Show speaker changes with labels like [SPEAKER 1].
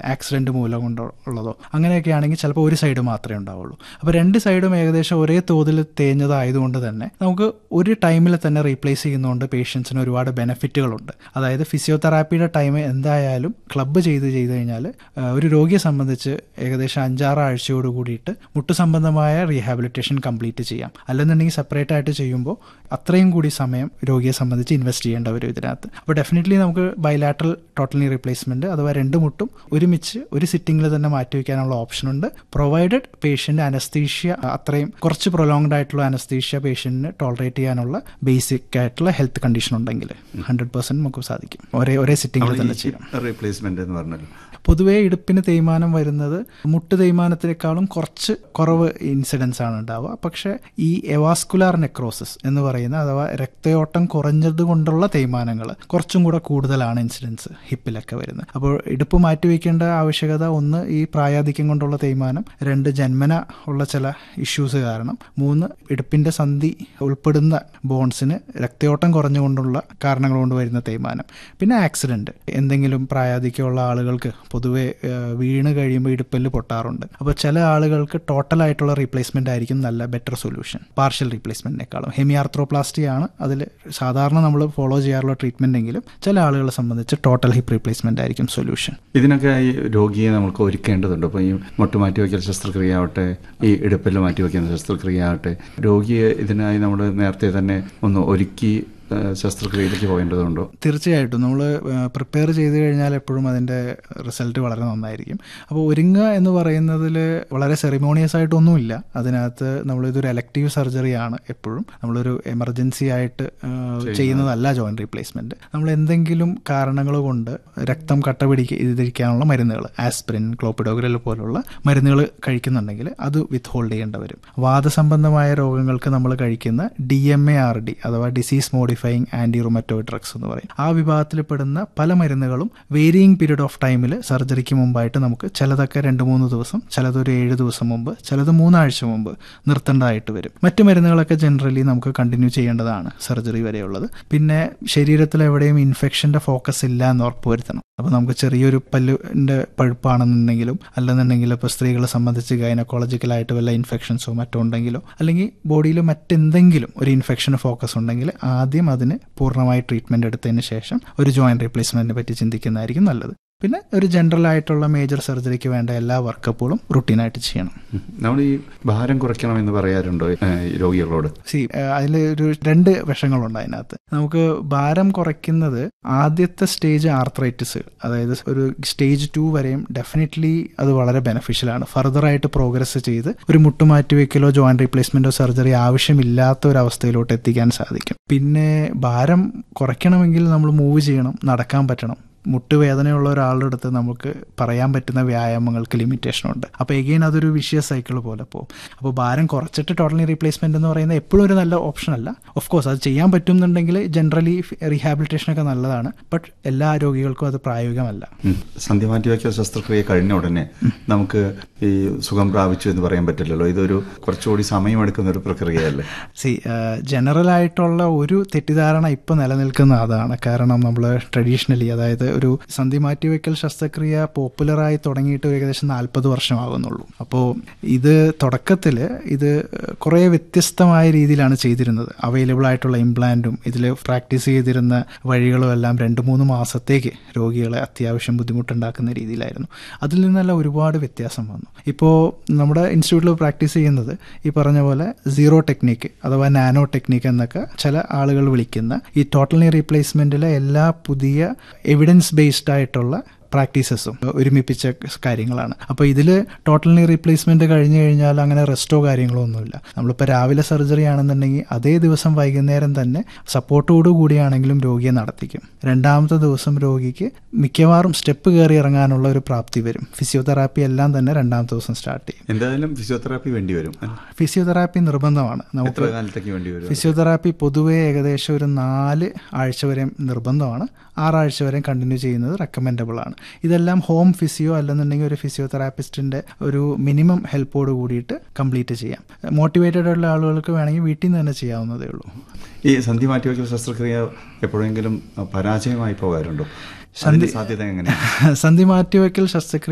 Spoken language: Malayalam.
[SPEAKER 1] ആക്സിഡൻറ്റ് മൂലം കൊണ്ടോ ഉള്ളതോ അങ്ങനെയൊക്കെ ആണെങ്കിൽ ചിലപ്പോൾ ഒരു സൈഡ് മാത്രമേ ഉണ്ടാവുള്ളൂ അപ്പോൾ രണ്ട് സൈഡും ഏകദേശം ഒരേ തോതിൽ തേഞ്ഞതായതുകൊണ്ട് തന്നെ നമുക്ക് ഒരു ടൈമിൽ തന്നെ റീപ്ലേസ് ചെയ്യുന്നതുകൊണ്ട് പേഷ്യൻസിന് ഒരുപാട് ബെനിഫിറ്റുകളുണ്ട് അതായത് ഫിസിയോതെറാപ്പിയുടെ ടൈം എന്തായാലും ക്ലബ്ബ് ചെയ്ത് ചെയ്ത് കഴിഞ്ഞാൽ ഒരു രോഗിയെ സംബന്ധിച്ച് ഏകദേശം അഞ്ചാറ് ആഴ്ചയോട് കൂടിയിട്ട് മുട്ട് സംബന്ധമായ റീഹാബിലിറ്റേഷൻ കംപ്ലീറ്റ് ചെയ്യാം അല്ലെന്നുണ്ടെങ്കിൽ സെപ്പറേറ്റ് ആയിട്ട് ചെയ്യുമ്പോൾ അത്രയും കൂടി സമയം രോഗിയെ സംബന്ധിച്ച് ഇൻവെസ്റ്റ് ചെയ്യേണ്ട വരും ഇതിനകത്ത് അപ്പോൾ ഡെഫിനറ്റ്ലി നമുക്ക് ബൈലാറ്ററൽ ടോട്ടൽ നീ റീപ്ലേസ്മെന്റ് അഥവാ രണ്ട് മുട്ടും ഒരുമിച്ച് ഒരു സിറ്റിംഗിൽ തന്നെ മാറ്റിവെക്കാനുള്ള ഓപ്ഷൻ ഉണ്ട് പ്രൊവൈഡഡ് പേഷ്യന്റ് അനസ്തീഷ്യ അത്രയും കുറച്ച് പ്രൊലോങ്ഡ് ആയിട്ടുള്ള അനസ്തീഷ്യ പേഷ്യന്റിന് ടോളറേറ്റ് ചെയ്യാനുള്ള ബേസിക് ആയിട്ടുള്ള ഹെൽത്ത് കണ്ടീഷൻ ഉണ്ടെങ്കിൽ ഹൺഡ്രഡ് പെർസെന്റ് നമുക്ക് സാധിക്കും ഒരേ ഒരേ സിറ്റിംഗിൽ തന്നെ ചെയ്യാം
[SPEAKER 2] റീപ്ലേസ്മെന്റ് എന്ന് പറഞ്ഞല്ലോ
[SPEAKER 1] പൊതുവേ ഇടുപ്പിന് തേയ്മാനം വരുന്നത് മുട്ട് തേയ്മാനത്തിനേക്കാളും കുറച്ച് കുറവ് ഇൻസിഡൻസ് ആണ് ഉണ്ടാവുക പക്ഷേ ഈ എവാസ്കുലാർ നെക്രോസിസ് എന്ന് പറയുന്ന അഥവാ രക്തയോട്ടം കുറഞ്ഞത് കൊണ്ടുള്ള തേയ്മാനങ്ങൾ കുറച്ചും കൂടെ കൂടുതലാണ് ഇൻസിഡൻസ് ഹിപ്പിലൊക്കെ വരുന്നത് അപ്പോൾ ഇടുപ്പ് മാറ്റിവെക്കേണ്ട ആവശ്യകത ഒന്ന് ഈ പ്രായാധിക്യം കൊണ്ടുള്ള തേയ്മാനം രണ്ട് ജന്മന ഉള്ള ചില ഇഷ്യൂസ് കാരണം മൂന്ന് ഇടുപ്പിന്റെ സന്ധി ഉൾപ്പെടുന്ന ബോൺസിന് രക്തയോട്ടം കുറഞ്ഞുകൊണ്ടുള്ള കാരണങ്ങൾ കൊണ്ട് വരുന്ന തേയ്മാനം പിന്നെ ആക്സിഡന്റ് എന്തെങ്കിലും പ്രായാധിക്യമുള്ള ആളുകൾക്ക് പൊതുവെ വീണ് കഴിയുമ്പോൾ ഇടുപ്പല് പൊട്ടാറുണ്ട് അപ്പോൾ ചില ആളുകൾക്ക് ടോട്ടൽ ആയിട്ടുള്ള റീപ്ലേസ്മെന്റ് ആയിരിക്കും നല്ല ബെറ്റർ സൊല്യൂഷൻ പാർഷ്യൽ റീപ്ലേസ്മെന്റിനേക്കാളും ഹെമി ആർത്രോപ്ലാസ്റ്റി ആണ് അതിൽ സാധാരണ നമ്മൾ ഫോളോ ചെയ്യാറുള്ള ട്രീറ്റ്മെന്റ് എങ്കിലും ചില ആളുകളെ സംബന്ധിച്ച് ടോട്ടൽ ഹിപ്പ് റീപ്ലേസ്മെന്റ് ആയിരിക്കും സൊല്യൂഷൻ
[SPEAKER 2] ഇതിനൊക്കെ ഈ രോഗിയെ നമുക്ക് ഒരുക്കേണ്ടതുണ്ട് അപ്പോൾ ഈ മുട്ട് മാറ്റിവെക്കൽ ശസ്ത്രക്രിയ ആവട്ടെ ഈ ഇടുപ്പല് മാറ്റിവെക്കുന്ന ശസ്ത്രക്രിയ ആവട്ടെ രോഗിയെ ഇതിനായി നമ്മൾ നേരത്തെ തന്നെ ഒന്ന് ഒരുക്കി ശസ്ത്രക്രിയയിലേക്ക് പോകേണ്ടതുണ്ടോ
[SPEAKER 1] തീർച്ചയായിട്ടും നമ്മൾ പ്രിപ്പയർ ചെയ്ത് കഴിഞ്ഞാൽ എപ്പോഴും അതിൻ്റെ റിസൾട്ട് വളരെ നന്നായിരിക്കും അപ്പോൾ ഒരുങ്ങുക എന്ന് പറയുന്നതിൽ വളരെ സെറിമോണിയസ് ആയിട്ടൊന്നുമില്ല അതിനകത്ത് നമ്മളിതൊരു എലക്റ്റീവ് സർജറി ആണ് എപ്പോഴും നമ്മളൊരു എമർജൻസി ആയിട്ട് ചെയ്യുന്നതല്ല ജോയിന്റ് റീപ്ലേസ്മെന്റ് നമ്മൾ എന്തെങ്കിലും കാരണങ്ങൾ കൊണ്ട് രക്തം കട്ട പിടിക്കാതിരിക്കാനുള്ള മരുന്നുകൾ ആസ്പിരിൻ ക്ലോപ്പിഡോഗ്രൽ പോലുള്ള മരുന്നുകൾ കഴിക്കുന്നുണ്ടെങ്കിൽ അത് വിത്ത് ഹോൾഡ് ചെയ്യേണ്ടി വരും വാദസംബന്ധമായ രോഗങ്ങൾക്ക് നമ്മൾ കഴിക്കുന്ന D M A R D അഥവാ disease modifying anti rheumatoid drugs എന്ന് പറയും ആ വിഭാഗത്തിൽ പെടുന്ന പല മരുന്നുകളും വേരിയിങ് പീരീഡ് ഓഫ് ടൈമിൽ സർജറിക്ക് മുമ്പായിട്ട് നമുക്ക് ചിലതൊക്കെ രണ്ട് മൂന്ന് ദിവസം ചിലതൊരു ഏഴ് ദിവസം മുമ്പ് ചിലത് മൂന്നാഴ്ച മുമ്പ് നിർത്തേണ്ടതായിട്ട് വരും മറ്റു മരുന്നുകളൊക്കെ ജനറലി നമുക്ക് കണ്ടിന്യൂ ചെയ്യേണ്ടതാണ് സർജറി വരെയുള്ളത് പിന്നെ ശരീരത്തിൽ എവിടെയും ഇൻഫെക്ഷന്റെ ഫോക്കസ് ഇല്ല എന്ന് ഉറപ്പുവരുത്തണം അപ്പോൾ നമുക്ക് ചെറിയൊരു പല്ലിൻ്റെ പഴുപ്പാണെന്നുണ്ടെങ്കിലും അല്ലെന്നുണ്ടെങ്കിൽ ഇപ്പോൾ സ്ത്രീകളെ സംബന്ധിച്ച് ഗൈനക്കോളജിക്കലായിട്ട് വല്ല ഇൻഫെക്ഷൻസോ മറ്റോ ഉണ്ടെങ്കിലോ അല്ലെങ്കിൽ ബോഡിയിൽ മറ്റെന്തെങ്കിലും ഒരു ഇൻഫെക്ഷൻ ഫോക്കസ് ഉണ്ടെങ്കിൽ ആദ്യം അതിന് പൂർണ്ണമായി ട്രീറ്റ്മെൻറ്റ് എടുത്തതിന് ശേഷം ഒരു ജോയിൻറ്റ് റീപ്ലേസ്മെൻറ്റിനെ പറ്റി ചിന്തിക്കുന്നതായിരിക്കും നല്ലത് പിന്നെ ഒരു ജനറൽ ആയിട്ടുള്ള മേജർ സർജറിക്ക് വേണ്ട എല്ലാ വർക്കപ്പുകളും റുട്ടീനായിട്ട് ചെയ്യണം
[SPEAKER 2] നമ്മൾ ഈ ഭാരം കുറയ്ക്കണം എന്ന് പറയാറുണ്ടോ രോഗികളോട്
[SPEAKER 1] സി അതിൽ ഒരു രണ്ട് വശങ്ങളുണ്ട് അതിനകത്ത് നമുക്ക് ഭാരം കുറയ്ക്കുന്നത് ആദ്യത്തെ സ്റ്റേജ് ആർത്രൈറ്റിസ് അതായത് ഒരു സ്റ്റേജ് ടു വരെയും ഡെഫിനറ്റ്ലി അത് വളരെ ബെനിഫിഷ്യൽ ആണ് ഫർദർ ആയിട്ട് പ്രോഗ്രസ് ചെയ്ത് ഒരു മുട്ടുമാറ്റിവെക്കലോ ജോയിന്റ് റീപ്ലേസ്മെന്റോ സർജറി ആവശ്യമില്ലാത്ത ഒരു അവസ്ഥയിലോട്ട് എത്തിക്കാൻ സാധിക്കും പിന്നെ ഭാരം കുറയ്ക്കണമെങ്കിൽ നമ്മൾ മൂവ് ചെയ്യണം നടക്കാൻ പറ്റണം മുട്ടുവേദനയുള്ള ഒരാളുടെ അടുത്ത് നമുക്ക് പറയാൻ പറ്റുന്ന വ്യായാമങ്ങൾക്ക് ലിമിറ്റേഷൻ ഉണ്ട് അപ്പോൾ എഗെയിൻ അതൊരു വിഷയ സൈക്കിൾ പോലെ പോകും അപ്പോൾ ഭാരം കുറച്ചിട്ട് ടോട്ടലി റീപ്ലേസ്മെന്റ് എന്ന് പറയുന്നത് എപ്പോഴും ഒരു നല്ല ഓപ്ഷൻ അല്ല ഓഫ് കോഴ്സ് അത് ചെയ്യാൻ പറ്റുന്നുണ്ടെങ്കിൽ ജനറലി റീഹാബിലിറ്റേഷൻ ഒക്കെ നല്ലതാണ് ബട്ട് എല്ലാ രോഗികൾക്കും അത് പ്രായോഗികമല്ല
[SPEAKER 2] സന്ധി മാറ്റിവെക്കൽ ശസ്ത്രക്രിയ കഴിഞ്ഞ ഉടനെ നമുക്ക് ഈ സുഖം പ്രാപിച്ചു എന്ന് പറയാൻ പറ്റില്ലല്ലോ ഇതൊരു കുറച്ചുകൂടി സമയമെടുക്കുന്ന ഒരു പ്രക്രിയയല്ലേ
[SPEAKER 1] സി ജനറൽ ആയിട്ടുള്ള ഒരു തെറ്റിദ്ധാരണ ഇപ്പം നിലനിൽക്കുന്ന അതാണ് കാരണം നമ്മൾ ട്രഡീഷണലി അതായത് ഒരു സന്ധി മാറ്റിവെക്കൽ ശസ്ത്രക്രിയ പോപ്പുലറായി തുടങ്ങിയിട്ട് ഏകദേശം നാൽപ്പത് വർഷമാകുന്നുള്ളൂ അപ്പോൾ ഇത് തുടക്കത്തിൽ ഇത് കുറേ വ്യത്യസ്തമായ രീതിയിലാണ് ചെയ്തിരുന്നത് അവൈലബിൾ ആയിട്ടുള്ള ഇംപ്ലാന്റും ഇതിൽ പ്രാക്ടീസ് ചെയ്തിരുന്ന വഴികളും എല്ലാം രണ്ട് മൂന്ന് മാസത്തേക്ക് രോഗികളെ അത്യാവശ്യം ബുദ്ധിമുട്ടുണ്ടാക്കുന്ന രീതിയിലായിരുന്നു അതിൽ നിന്നെല്ലാം ഒരുപാട് വ്യത്യാസം വന്നു ഇപ്പോൾ നമ്മുടെ ഇൻസ്റ്റിറ്റ്യൂട്ടിൽ പ്രാക്ടീസ് ചെയ്യുന്നത് ഈ പറഞ്ഞ പോലെ സീറോ ടെക്നിക്ക് അഥവാ നാനോ ടെക്നിക്ക് എന്നൊക്കെ ചില ആളുകൾ വിളിക്കുന്ന ഈ ടോട്ടൽ നീ റീപ്ലേസ്മെന്റിലെ എല്ലാ പുതിയ എവിഡൻസ് ബേസ്ഡ് ആയിട്ടുള്ള പ്രാക്ടീസസും ഒരുമിപ്പിച്ച കാര്യങ്ങളാണ് അപ്പോൾ ഇതിൽ ടോട്ടൽ നീ റീപ്ലേസ്മെന്റ് കഴിഞ്ഞു കഴിഞ്ഞാൽ അങ്ങനെ റെസ്റ്റോ കാര്യങ്ങളോ ഒന്നുമില്ല നമ്മളിപ്പോൾ രാവിലെ സർജറി ആണെന്നുണ്ടെങ്കിൽ അതേ ദിവസം വൈകുന്നേരം തന്നെ സപ്പോർട്ടോടു കൂടിയാണെങ്കിലും രോഗിയെ നടത്തിക്കും രണ്ടാമത്തെ ദിവസം രോഗിക്ക് മിക്കവാറും സ്റ്റെപ്പ് കയറി ഇറങ്ങാനുള്ള ഒരു പ്രാപ്തി വരും ഫിസിയോതെറാപ്പി എല്ലാം തന്നെ രണ്ടാമത്തെ ദിവസം സ്റ്റാർട്ട് ചെയ്യും
[SPEAKER 2] എന്തായാലും ഫിസിയോതെറാപ്പി വേണ്ടി വരും
[SPEAKER 1] ഫിസിയോതെറാപ്പി നിർബന്ധമാണ് നമുക്ക്
[SPEAKER 2] കാലത്തേക്ക് വേണ്ടി വരും
[SPEAKER 1] ഫിസിയോതെറാപ്പി പൊതുവേ ഏകദേശം ഒരു നാല് ആഴ്ച വരെ നിർബന്ധമാണ് ആറാഴ്ച വരെ കണ്ടിന്യൂ ചെയ്യുന്നത് റെക്കമെൻഡബിൾ ആണ് ഇതെല്ലാം ഹോം ഫിസിയോ അല്ലെന്നുണ്ടെങ്കിൽ ഒരു ഫിസിയോതെറാപ്പിസ്റ്റിന്റെ ഒരു മിനിമം ഹെൽപ്പോട് കൂടിയിട്ട് കംപ്ലീറ്റ് ചെയ്യാം മോട്ടിവേറ്റഡ് ഉള്ള ആളുകൾക്ക് വേണമെങ്കിൽ വീട്ടിൽ നിന്ന് തന്നെ ചെയ്യാവുന്നതേ ഉള്ളൂ
[SPEAKER 2] ഈ സന്ധി മാറ്റിവെക്കൽ ശസ്ത്രക്രിയ എപ്പോഴെങ്കിലും പരാജയമായി പോകാറുണ്ടോ സാധ്യത എങ്ങനെയാണ്
[SPEAKER 1] സന്ധി മാറ്റിവെക്കൽ ശസ്ത്രക്രിയ